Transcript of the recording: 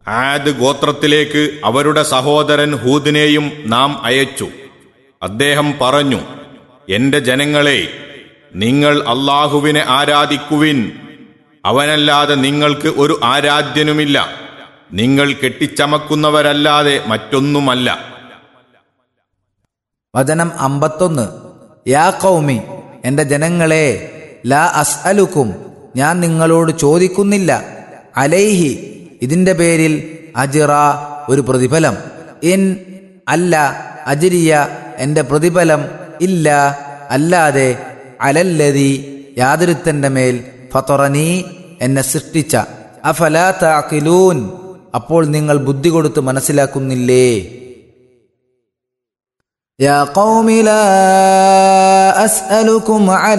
ആദ് ഗോത്രത്തിലേക്ക് അവരുടെ സഹോദരൻ ഹൂദിനെയും നാം അയച്ചു അദ്ദേഹം പറഞ്ഞു എന്റെ ജനങ്ങളെ നിങ്ങൾ അള്ളാഹുവിനെ ആരാധിക്കുവിൻ അവനല്ലാതെ നിങ്ങൾക്ക് ഒരു ആരാധ്യനുമില്ല നിങ്ങൾ കെട്ടിച്ചമക്കുന്നവരല്ലാതെ മറ്റൊന്നുമല്ല വചനം അമ്പത്തൊന്ന് യാ കൗമി എൻ്റെ ജനങ്ങളെ ലാ അസ്അലുക്കും ഞാൻ നിങ്ങളോട് ചോദിക്കുന്നില്ല അലൈഹി ഇതിൻ്റെ പേരിൽ അജിറ ഒരു പ്രതിഫലം ഇൻ അല്ല അജിരിയ എൻ്റെ പ്രതിഫലം ഇല്ല അല്ലാതെ അലല്ലതി യാതൊരുത്തൻ്റെ മേൽ ഫതൊറനീ എന്നെ സൃഷ്ടിച്ച അഫലാ താക്കിലൂൻ അപ്പോൾ നിങ്ങൾ ബുദ്ധി കൊടുത്ത് മനസ്സിലാക്കുന്നില്ലേ يا قوم لا أسألكم عليه